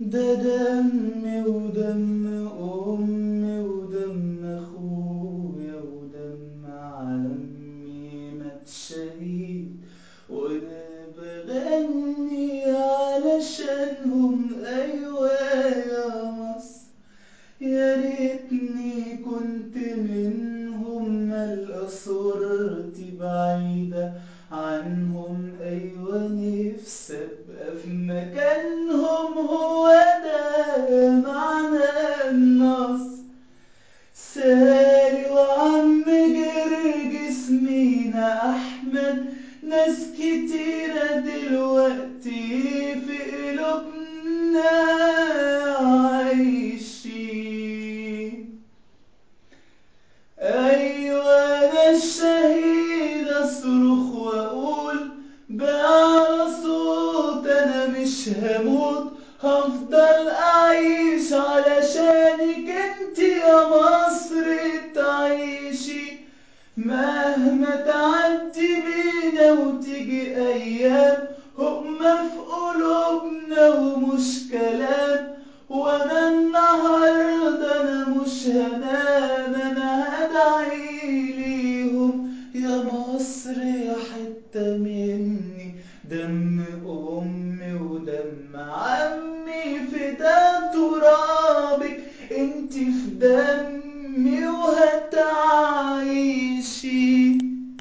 ده دمي ودم أمي ودم أخويا ودم عمي مات شهيد وأنا بغني علشانهم أيوة يا مصر يا ريتني كنت منهم ملقى صورتي بعيدة عنهم أيوة نفسي أبقى في مكانهم هو ده معنى النصر سالي وعم جرجس مينا أحمد ناس كتيرة دلوقتي في قلوبنا عايشين أيوة أنا الشهيد أصرخ وأقول بأعلى صوت أنا مش هموت هفضل أعيش علشانك انت يا مصر تعيشي مهما تعيشي